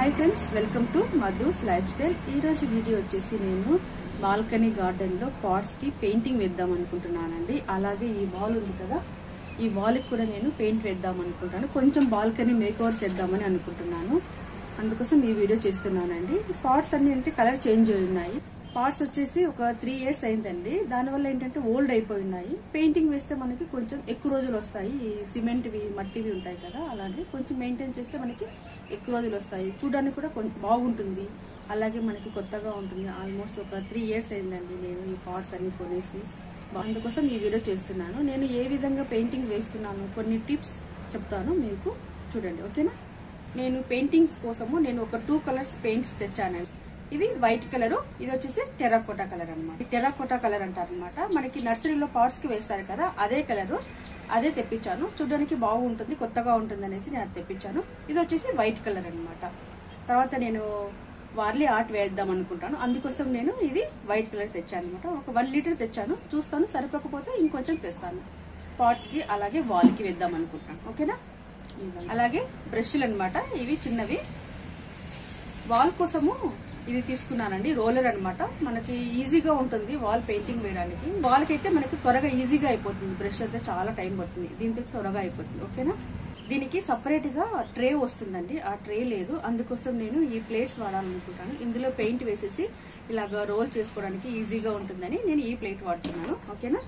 hi friends welcome to Madhu's lifestyle ఈ రోజు video వచ్చేసి నేను బాల్కనీ గార్డెన్ లో పాట్స్ కి పెయింటింగ్ వేద్దాం అనుకుంటున్నానండి అలాగే ఈ వాల్ ఉంది కదా ఈ వాల్ కి కూడా నేను పెయింట్ వేద్దాం అనుకుంటున్నాను కొంచెం బాల్కనీ మేక్ ఓవర్ చేద్దామని అనుకుంటున్నాను అందుకోసం ఈ వీడియో చేస్తున్నానండి పాట్స్ అన్ని అంటే కలర్ చేంజ్ అయి ఉన్నాయి పార్ట్స్ వచ్చేసి ఒక త్రీ ఇయర్స్ అయిందండి దానివల్ల ఏంటంటే ఓల్డ్ అయిపోయి ఉన్నాయి పెయింటింగ్ వేస్తే మనకి కొంచెం ఎక్కువ రోజులు వస్తాయి ఈ సిమెంట్వి మట్టివి ఉంటాయి కదా అలాంటివి కొంచెం మెయింటైన్ చేస్తే మనకి ఎక్కువ రోజులు వస్తాయి చూడడానికి కూడా కొంచెం బాగుంటుంది అలాగే మనకి కొత్తగా ఉంటుంది ఆల్మోస్ట్ ఒక త్రీ ఇయర్స్ అయిందండి నేను ఈ పార్ట్స్ అన్ని కొనేసి అందుకోసం ఈ వీడియో చేస్తున్నాను నేను ఏ విధంగా పెయింటింగ్ వేస్తున్నాను కొన్ని టిప్స్ చెప్తాను మీకు చూడండి ఓకేనా నేను పెయింటింగ్స్ కోసము నేను ఒక టూ కలర్స్ పెయింట్స్ తెచ్చానండి ఇది వైట్ కలర్ ఇది వచ్చేసి టెరాకోటా కలర్ అనమాట టెరాకోటా కలర్ అంటారు అనమాట మనకి నర్సరీలో పాట్స్ కి వేస్తారు కదా అదే కలర్ అదే తెప్పించాను చూడడానికి బాగుంటుంది కొత్తగా ఉంటుంది అనేసి నేను అది తెప్పించాను ఇది వచ్చేసి వైట్ కలర్ అనమాట తర్వాత నేను వార్లీ ఆర్ట్ వేద్దాం అనుకుంటాను అందుకోసం నేను ఇది వైట్ కలర్ తెచ్చాను అనమాట ఒక వన్ లీటర్ తెచ్చాను చూస్తాను సరిపోకపోతే ఇంకొంచెం తెస్తాను పాట్స్ కి అలాగే వాల్ కి వేద్దాం అనుకుంటాను ఓకేనా అలాగే బ్రష్లు అనమాట ఇవి చిన్నవి వాల్ కోసము ఇది తీసుకున్నానండి రోలర్ అన్నమాట మనకి ఈజీగా ఉంటుంది వాల్ పెయింటింగ్ వేయడానికి వాల్ కి అయితే మనకి త్వరగా ఈజీగా అయిపోతుంది బ్రష్ అయితే చాలా టైం పడుతుంది దీంతో త్వరగా అయిపోతుంది ఓకేనా దీనికి సపరేట్ గా ట్రే వస్తుందండి ఆ ట్రే లేదు అందుకోసం నేను ఈ ప్లేట్స్ వాడాలనుకుంటాను ఇందులో పెయింట్ వేసేసి ఇలాగా రోల్ చేసుకోవడానికి ఈజీగా ఉంటుందని నేను ఈ ప్లేట్ వాడుతున్నాను ఓకేనా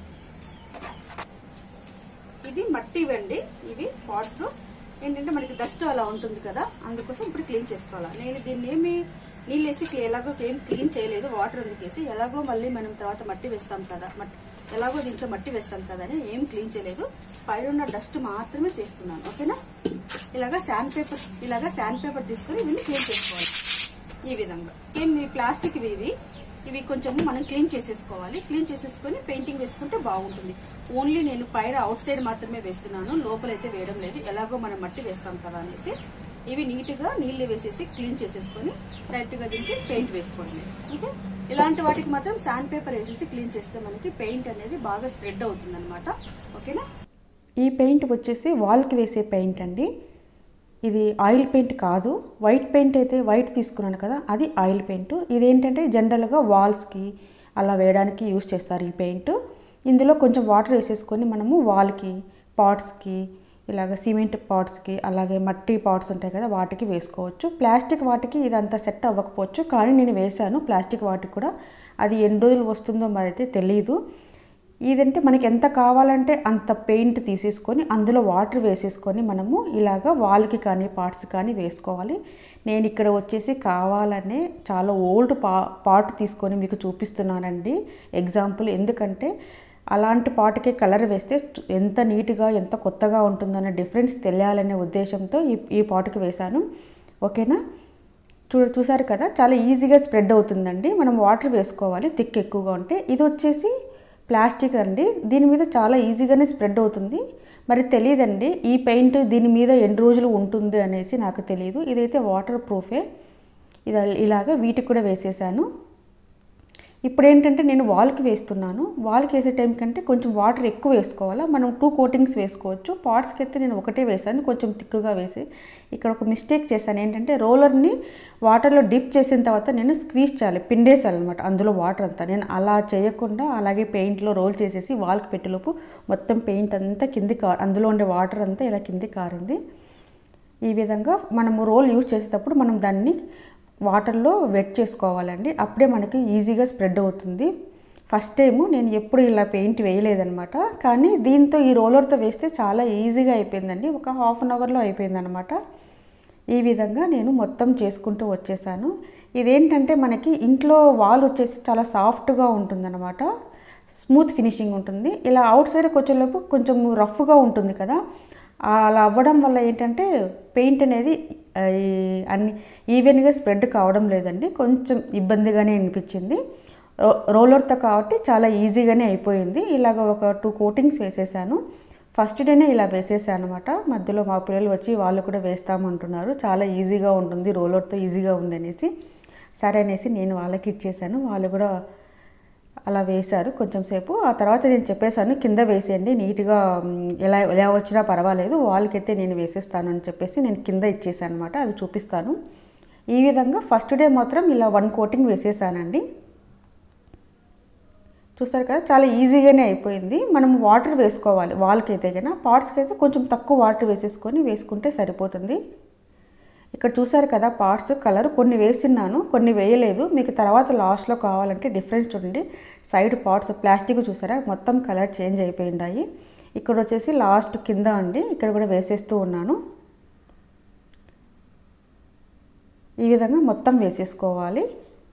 ఇది మట్టి ఇవండి ఇవి పాట్స్ ఏంటంటే మనకి డస్ట్ అలా ఉంటుంది కదా అందుకోసం ఇప్పుడు క్లీన్ చేసుకోవాలి నేను దీన్ని ఏమి నీళ్ళు వేసి ఎలాగో ఏం క్లీన్ చేయలేదు వాటర్ అందుకేసి ఎలాగో మళ్ళీ మనం తర్వాత మట్టి వేస్తాం కదా మట్టి ఎలాగో దీంట్లో మట్టి వేస్తాం కదా అని ఏం క్లీన్ చేయలేదు పైన ఉన్న డస్ట్ మాత్రమే చేస్తున్నాను ఓకేనా ఇలాగా శాండ్ పేపర్ ఇలాగా శాండ్ పేపర్ తీసుకొని వీళ్ళు క్లీన్ చేసుకోవాలి ఈ విధంగా ఏం మీ ప్లాస్టిక్ ఇవి ఇవి కొంచెం మనం క్లీన్ చేసేసుకోవాలి క్లీన్ చేసేసుకొని పెయింటింగ్ వేసుకుంటే బాగుంటుంది ఓన్లీ నేను పైన అవుట్ సైడ్ మాత్రమే వేస్తున్నాను లోపలైతే వేయడం లేదు ఎలాగో మనం మట్టి వేస్తాం కదా అనేసి ఇవి నీట్ గా నీళ్లు వేసేసి క్లీన్ చేసేసుకొని డైరెక్ట్ గా దీనికి పెయింట్ వేసుకోండి అంటే ఇలాంటి వాటికి మాత్రం శాండ్ పేపర్ వేసేసి క్లీన్ చేస్తే మనకి పెయింట్ అనేది బాగా స్ప్రెడ్ అవుతుంది అనమాట ఓకేనా ఈ పెయింట్ వచ్చేసి వాల్కి వేసే పెయింట్ అండి ఇది ఆయిల్ పెయింట్ కాదు వైట్ పెయింట్ అయితే వైట్ తీసుకున్నాను కదా అది ఆయిల్ పెయింట్ ఇదేంటంటే జనరల్గా వాల్స్కి అలా వేయడానికి యూస్ చేస్తారు ఈ పెయింట్ ఇందులో కొంచెం వాటర్ వేసేసుకొని మనము వాల్కి పాట్స్కి ఇలాగ సిమెంట్ పాట్స్కి అలాగే మట్టి పాట్స్ ఉంటాయి కదా వాటికి వేసుకోవచ్చు ప్లాస్టిక్ వాటికి ఇదంతా సెట్ అవ్వకపోవచ్చు కానీ నేను వేశాను ప్లాస్టిక్ వాటికి కూడా అది ఎన్ని రోజులు వస్తుందో మరి అయితే తెలియదు ఇదంటే మనకి ఎంత కావాలంటే అంత పెయింట్ తీసేసుకొని అందులో వాటర్ వేసేసుకొని మనము ఇలాగ వాల్కి కానీ పార్ట్స్ కానీ వేసుకోవాలి నేను ఇక్కడ వచ్చేసి కావాలనే చాలా ఓల్డ్ పా పాట్ తీసుకొని మీకు చూపిస్తున్నానండి ఎగ్జాంపుల్ ఎందుకంటే అలాంటి పాటకి కలర్ వేస్తే ఎంత నీట్గా ఎంత కొత్తగా ఉంటుందనే డిఫరెన్స్ తెలియాలనే ఉద్దేశంతో ఈ ఈ పాటకి వేశాను ఓకేనా చూ చూసారు కదా చాలా ఈజీగా స్ప్రెడ్ అవుతుందండి మనం వాటర్ వేసుకోవాలి థిక్ ఎక్కువగా ఉంటే ఇది వచ్చేసి ప్లాస్టిక్ అండి దీని మీద చాలా ఈజీగానే స్ప్రెడ్ అవుతుంది మరి తెలియదండి ఈ పెయింట్ దీని మీద ఎన్ని రోజులు ఉంటుంది అనేసి నాకు తెలియదు ఇదైతే వాటర్ ప్రూఫే ఇది ఇలాగ వీటికి కూడా వేసేసాను ఇప్పుడు ఏంటంటే నేను వాల్కి వేస్తున్నాను వాల్కి వేసే టైం కంటే కొంచెం వాటర్ ఎక్కువ వేసుకోవాలా మనం టూ కోటింగ్స్ వేసుకోవచ్చు పాట్స్కి అయితే నేను ఒకటే వేసాను కొంచెం తిక్కుగా వేసి ఇక్కడ ఒక మిస్టేక్ చేశాను ఏంటంటే రోలర్ని వాటర్లో డిప్ చేసిన తర్వాత నేను స్క్వీజ్ చేయాలి పిండేసాను అనమాట అందులో వాటర్ అంతా నేను అలా చేయకుండా అలాగే పెయింట్లో రోల్ చేసేసి వాల్కి పెట్టేలోపు మొత్తం పెయింట్ అంతా కింది కా అందులో ఉండే వాటర్ అంతా ఇలా కింది కారింది ఈ విధంగా మనము రోల్ యూజ్ చేసేటప్పుడు మనం దాన్ని వాటర్లో వెట్ చేసుకోవాలండి అప్పుడే మనకి ఈజీగా స్ప్రెడ్ అవుతుంది ఫస్ట్ టైము నేను ఎప్పుడు ఇలా పెయింట్ వేయలేదనమాట కానీ దీంతో ఈ రోలర్తో వేస్తే చాలా ఈజీగా అయిపోయిందండి ఒక హాఫ్ అన్ అవర్లో అయిపోయిందనమాట ఈ విధంగా నేను మొత్తం చేసుకుంటూ వచ్చేసాను ఇదేంటంటే మనకి ఇంట్లో వాల్ వచ్చేసి చాలా సాఫ్ట్గా ఉంటుందన్నమాట స్మూత్ ఫినిషింగ్ ఉంటుంది ఇలా అవుట్ సైడ్కి వచ్చేలోపు కొంచెం రఫ్గా ఉంటుంది కదా అలా అవ్వడం వల్ల ఏంటంటే పెయింట్ అనేది అన్ని ఈవెన్గా స్ప్రెడ్ కావడం లేదండి కొంచెం ఇబ్బందిగానే అనిపించింది రోలర్తో కాబట్టి చాలా ఈజీగానే అయిపోయింది ఇలాగ ఒక టూ కోటింగ్స్ వేసేసాను ఫస్ట్ డేనే ఇలా వేసేసాను అనమాట మధ్యలో మా పిల్లలు వచ్చి వాళ్ళు కూడా వేస్తామంటున్నారు చాలా ఈజీగా ఉంటుంది రోలర్తో ఈజీగా ఉంది అనేసి సరే అనేసి నేను వాళ్ళకి ఇచ్చేసాను వాళ్ళు కూడా అలా వేశారు కొంచెం సేపు ఆ తర్వాత నేను చెప్పేశాను కింద వేసేయండి నీట్గా మ్, ఎలా ఎలా వచ్చినా పర్వాలేదు వాళ్ళకైతే నేను వేసేస్తాను అని చెప్పేసి నేను కింద ఇచ్చేసాను అనమాట అది చూపిస్తాను ఈ విధంగా ఫస్ట్ డే మాత్రం ఇలా వన్ కోటింగ్ వేసేసానండి చూసారు కదా చాలా ఈజీగానే అయిపోయింది మనం వాటర్ వేసుకోవాలి వాల్కి అయితే కన్నా పార్ట్స్కి అయితే కొంచెం తక్కువ వాటర్ వేసేసుకొని వేసుకుంటే సరిపోతుంది ఇక్కడ చూసారు కదా పార్ట్స్ కలర్ కొన్ని వేస్తున్నాను కొన్ని వేయలేదు మీకు తర్వాత లాస్ట్లో కావాలంటే డిఫరెన్స్ చూడండి సైడ్ పార్ట్స్ ప్లాస్టిక్ చూసారా మొత్తం కలర్ చేంజ్ అయిపోయి ఉన్నాయి ఇక్కడ వచ్చేసి లాస్ట్ కింద అండి ఇక్కడ కూడా వేసేస్తూ ఉన్నాను ఈ విధంగా మొత్తం వేసేసుకోవాలి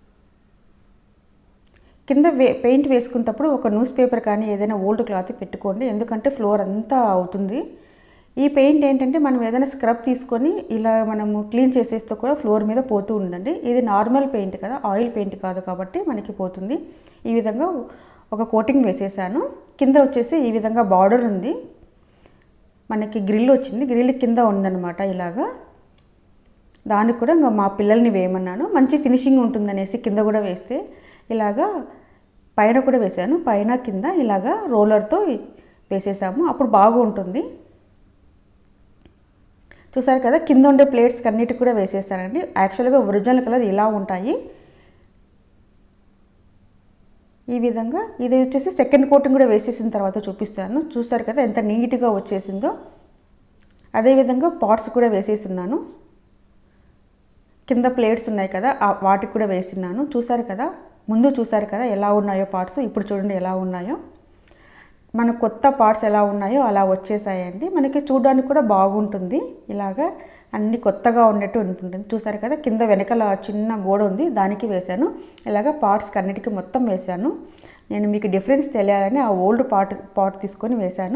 కింద వే పెయింట్ వేసుకున్నప్పుడు ఒక న్యూస్ పేపర్ కానీ ఏదైనా ఓల్డ్ క్లాత్ పెట్టుకోండి ఎందుకంటే ఫ్లోర్ అంతా అవుతుంది ఈ పెయింట్ ఏంటంటే మనం ఏదైనా స్క్రబ్ తీసుకొని ఇలా మనము క్లీన్ చేసేస్తే కూడా ఫ్లోర్ మీద పోతూ ఉందండి ఇది నార్మల్ పెయింట్ కదా ఆయిల్ పెయింట్ కాదు కాబట్టి మనకి పోతుంది ఈ విధంగా ఒక కోటింగ్ వేసేసాను కింద వచ్చేసి ఈ విధంగా బార్డర్ ఉంది మనకి గ్రిల్ వచ్చింది గ్రిల్ కింద ఉందన్నమాట ఇలాగా దానికి కూడా ఇంకా మా పిల్లల్ని వేయమన్నాను మంచి ఫినిషింగ్ ఉంటుందనేసి కింద కూడా వేస్తే ఇలాగా పైన కూడా వేసాను పైన కింద ఇలాగా రోలర్తో వేసేసాము అప్పుడు బాగుంటుంది చూసారు కదా కింద ఉండే ప్లేట్స్కి అన్నిటికి కూడా వేసేసానండి యాక్చువల్గా ఒరిజినల్ కలర్ ఇలా ఉంటాయి ఈ విధంగా ఇది వచ్చేసి సెకండ్ కోటింగ్ కూడా వేసేసిన తర్వాత చూపిస్తాను చూసారు కదా ఎంత నీట్గా వచ్చేసిందో అదేవిధంగా పాట్స్ కూడా వేసేస్తున్నాను కింద ప్లేట్స్ ఉన్నాయి కదా ఆ వాటికి కూడా వేసినాను చూసారు కదా ముందు చూసారు కదా ఎలా ఉన్నాయో పార్ట్స్ ఇప్పుడు చూడండి ఎలా ఉన్నాయో మన కొత్త పార్ట్స్ ఎలా ఉన్నాయో అలా వచ్చేసాయండి మనకి చూడడానికి కూడా బాగుంటుంది ఇలాగా అన్ని కొత్తగా ఉన్నట్టు ఉంటుంది చూసారు కదా కింద వెనకాల చిన్న గోడ ఉంది దానికి వేశాను ఇలాగ పార్ట్స్కి అన్నిటికీ మొత్తం వేశాను నేను మీకు డిఫరెన్స్ తెలియాలని ఆ ఓల్డ్ పార్ట్ పాట్ తీసుకొని వేశాను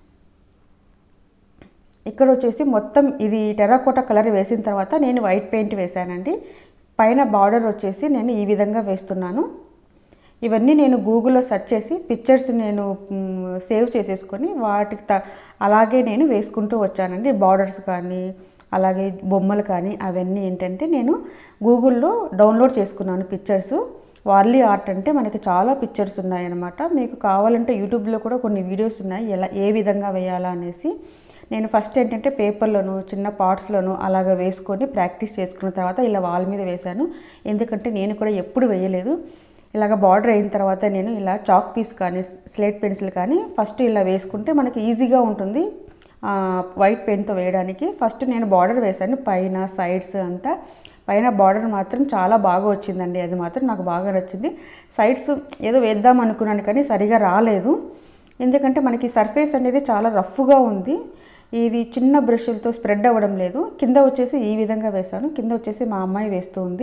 ఇక్కడ వచ్చేసి మొత్తం ఇది టెర్రకోట కలర్ వేసిన తర్వాత నేను వైట్ పెయింట్ వేశానండి పైన బార్డర్ వచ్చేసి నేను ఈ విధంగా వేస్తున్నాను ఇవన్నీ నేను గూగుల్లో సెర్చ్ చేసి పిక్చర్స్ నేను మ్, సేవ్ చేసేసుకొని వాటికి త అలాగే నేను వేసుకుంటూ వచ్చానండి బార్డర్స్ కానీ అలాగే బొమ్మలు కానీ అవన్నీ ఏంటంటే నేను గూగుల్లో డౌన్లోడ్ చేసుకున్నాను పిక్చర్స్ వార్లీ ఆర్ట్ అంటే మనకి చాలా పిక్చర్స్ ఉన్నాయన్నమాట మీకు కావాలంటే యూట్యూబ్లో కూడా కొన్ని వీడియోస్ ఉన్నాయి ఎలా ఏ విధంగా వేయాలా అనేసి నేను ఫస్ట్ ఏంటంటే పేపర్లోను చిన్న పార్ట్స్లోను అలాగ వేసుకొని ప్రాక్టీస్ చేసుకున్న తర్వాత ఇలా వాల్ మీద వేశాను ఎందుకంటే నేను కూడా ఎప్పుడు వేయలేదు ఇలాగ బార్డర్ అయిన తర్వాత నేను ఇలా చాక్ పీస్ కానీ స్లేట్ పెన్సిల్ కానీ ఫస్ట్ ఇలా వేసుకుంటే మనకి ఈజీగా ఉంటుంది ఆ, వైట్ పెన్తో వేయడానికి ఫస్ట్ నేను బార్డర్ వేశాను పైన సైడ్స్ అంతా పైన బార్డర్ మాత్రం చాలా బాగా వచ్చిందండి అది మాత్రం నాకు బాగా నచ్చింది సైడ్స్ ఏదో వేద్దాం అనుకున్నాను కానీ సరిగా రాలేదు ఎందుకంటే మనకి సర్ఫేస్ అనేది చాలా రఫ్గా ఉంది ఇది చిన్న బ్రష్లతో స్ప్రెడ్ అవ్వడం లేదు కింద వచ్చేసి ఈ విధంగా వేశాను కింద వచ్చేసి మా అమ్మాయి వేస్తూ ఉంది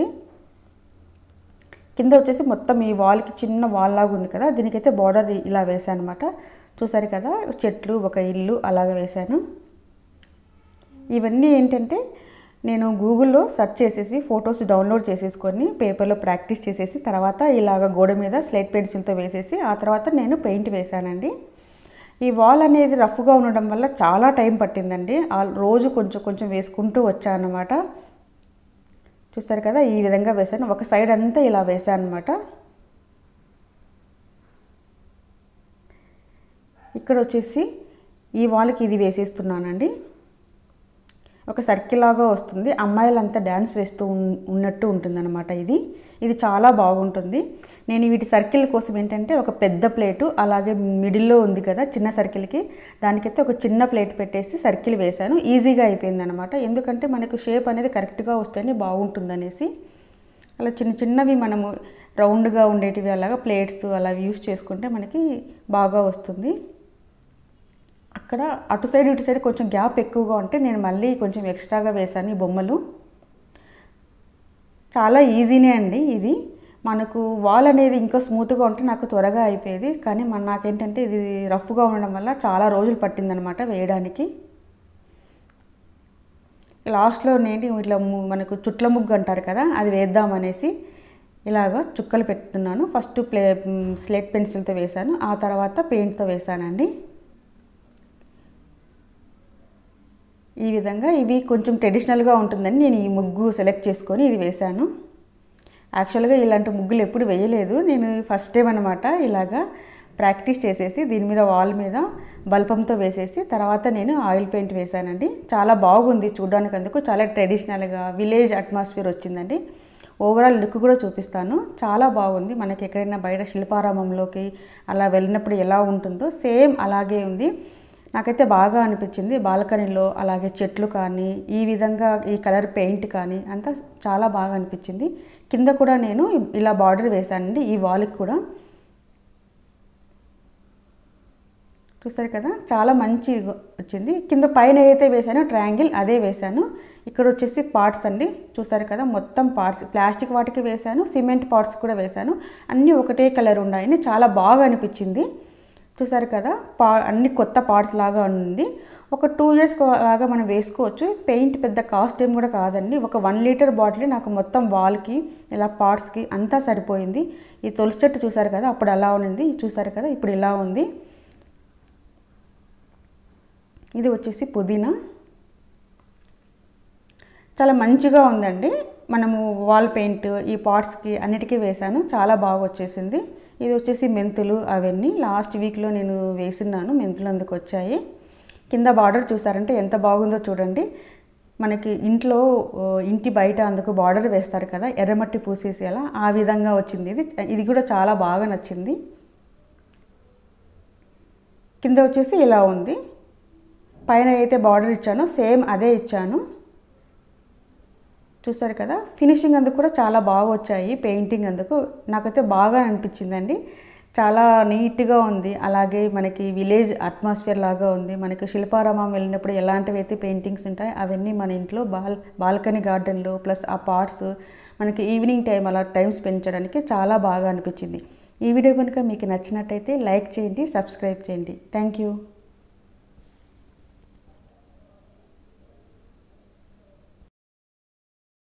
కింద వచ్చేసి మొత్తం ఈ వాల్కి చిన్న వాల్ లాగా ఉంది కదా దీనికైతే బార్డర్ ఇలా వేసాను అనమాట చూసారు కదా చెట్లు ఒక ఇల్లు అలాగ వేశాను ఇవన్నీ ఏంటంటే నేను గూగుల్లో సెర్చ్ చేసేసి ఫొటోస్ డౌన్లోడ్ చేసేసుకొని పేపర్లో ప్రాక్టీస్ చేసేసి తర్వాత ఇలాగ గోడ మీద స్లేట్ పెన్సిల్తో వేసేసి ఆ తర్వాత నేను పెయింట్ వేశానండి ఈ వాల్ అనేది రఫ్గా ఉండడం వల్ల చాలా టైం పట్టిందండి ఆ రోజు కొంచెం కొంచెం వేసుకుంటూ వచ్చానమాట చూస్తారు కదా ఈ విధంగా వేశాను ఒక సైడ్ అంతా ఇలా వేసాను అనమాట ఇక్కడ వచ్చేసి ఈ వాల్కి ఇది వేసేస్తున్నానండి ఒక సర్కిల్ లాగా వస్తుంది అమ్మాయిలంతా డ్యాన్స్ వేస్తూ ఉన్- ఉన్నట్టు ఉంటుందన్నమాట ఇది ఇది చాలా బాగుంటుంది నేను వీటి సర్కిల్ కోసం ఏంటంటే ఒక పెద్ద ప్లేటు అలాగే మిడిల్లో ఉంది కదా చిన్న సర్కిల్కి దానికైతే ఒక చిన్న ప్లేట్ పెట్టేసి సర్కిల్ వేశాను ఈజీగా అయిపోయింది అనమాట ఎందుకంటే మనకు షేప్ అనేది కరెక్ట్గా వస్తేనే బాగుంటుందనేసి అలా చిన్న చిన్నవి మనము రౌండ్గా ఉండేటివి అలాగా ప్లేట్స్ అలా యూస్ చేసుకుంటే మనకి బాగా వస్తుంది అక్కడ అటు సైడ్ ఇటు సైడ్ కొంచెం గ్యాప్ ఎక్కువగా ఉంటే నేను మళ్ళీ కొంచెం ఎక్స్ట్రాగా వేశాను ఈ బొమ్మలు చాలా ఈజీనే అండి ఇది మనకు వాల్ అనేది ఇంకా స్మూత్గా ఉంటే నాకు త్వరగా అయిపోయేది కానీ మన నాకేంటంటే ఇది రఫ్గా ఉండడం వల్ల చాలా రోజులు పట్టిందనమాట వేయడానికి లాస్ట్లో నేను ఇట్లా ము- మనకు చుట్ల ముగ్గు అంటారు కదా అది వేద్దామనేసి ఇలాగ చుక్కలు పెడుతున్నాను ఫస్ట్ ప్లే స్లేట్ పెన్సిల్తో వేశాను ఆ తర్వాత పెయింట్తో వేశానండి ఈ విధంగా ఇవి కొంచెం ట్రెడిషనల్గా ఉంటుందని నేను ఈ ముగ్గు సెలెక్ట్ చేసుకొని ఇది వేశాను యాక్చువల్గా ఇలాంటి ముగ్గులు ఎప్పుడు వేయలేదు నేను ఫస్ట్ టైం అనమాట ఇలాగా ప్రాక్టీస్ చేసేసి దీని మీద వాల్ మీద బల్పంతో వేసేసి తర్వాత నేను ఆయిల్ పెయింట్ వేశానండి చాలా బాగుంది చూడడానికి అందుకు చాలా ట్రెడిషనల్గా విలేజ్ అట్మాస్ఫియర్ వచ్చిందండి ఓవరాల్ లుక్ కూడా చూపిస్తాను చాలా బాగుంది మనకి ఎక్కడైనా బయట శిల్పారామంలోకి అలా వెళ్ళినప్పుడు ఎలా ఉంటుందో సేమ్ అలాగే ఉంది నాకైతే బాగా అనిపించింది బాల్కనీలో అలాగే చెట్లు కానీ ఈ విధంగా ఈ కలర్ పెయింట్ కానీ అంతా చాలా బాగా అనిపించింది కింద కూడా నేను ఇలా బార్డర్ వేశానండి ఈ వాల్కి కూడా చూసారు కదా చాలా మంచి వచ్చింది కింద పైన ఏదైతే వేసానో ట్రయాంగిల్ అదే వేశాను ఇక్కడ వచ్చేసి పార్ట్స్ అండి చూసారు కదా మొత్తం పార్ట్స్ ప్లాస్టిక్ వాటికి వేశాను సిమెంట్ పార్ట్స్ కూడా వేశాను అన్నీ ఒకటే కలర్ ఉన్నాయని చాలా బాగా అనిపించింది చూసారు కదా పా అన్ని కొత్త పార్ట్స్ లాగా ఉంది ఒక టూ ఇయర్స్ లాగా మనం వేసుకోవచ్చు పెయింట్ పెద్ద కాస్ట్ ఏం కూడా కాదండి ఒక వన్ లీటర్ బాటిల్ నాకు మొత్తం వాల్కి ఇలా పార్ట్స్కి అంతా సరిపోయింది ఈ తులసి చెట్టు చూసారు కదా అప్పుడు అలా ఉంది చూసారు కదా ఇప్పుడు ఇలా ఉంది ఇది వచ్చేసి పుదీనా చాలా మంచిగా ఉందండి మనము వాల్ పెయింట్ ఈ పాట్స్కి అన్నిటికీ వేశాను చాలా బాగా వచ్చేసింది ఇది వచ్చేసి మెంతులు అవన్నీ లాస్ట్ వీక్లో నేను వేసినాను మెంతులు అందుకు వచ్చాయి కింద బార్డర్ చూసారంటే ఎంత బాగుందో చూడండి మనకి ఇంట్లో ఓ, ఇంటి బయట అందుకు బార్డర్ వేస్తారు కదా ఎర్రమట్టి పూసేసి అలా ఆ విధంగా వచ్చింది ఇది ఇది కూడా చాలా బాగా నచ్చింది కింద వచ్చేసి ఇలా ఉంది పైన అయితే బార్డర్ ఇచ్చానో సేమ్ అదే ఇచ్చాను చూసారు కదా ఫినిషింగ్ అందుకు కూడా చాలా బాగా వచ్చాయి పెయింటింగ్ అందుకు నాకైతే బాగా అనిపించిందండి చాలా నీట్గా ఉంది అలాగే మనకి విలేజ్ అట్మాస్ఫియర్ లాగా ఉంది మనకి శిల్పారామం వెళ్ళినప్పుడు ఎలాంటివి అయితే పెయింటింగ్స్ ఉంటాయి అవన్నీ మన ఇంట్లో బాల్ బాల్కనీ గార్డెన్లో ప్లస్ ఆ పార్ట్స్ మనకి ఈవినింగ్ టైం అలా టైం స్పెండ్ చేయడానికి చాలా బాగా అనిపించింది ఈ వీడియో కనుక మీకు నచ్చినట్టయితే లైక్ చేయండి సబ్స్క్రైబ్ చేయండి థ్యాంక్ యూ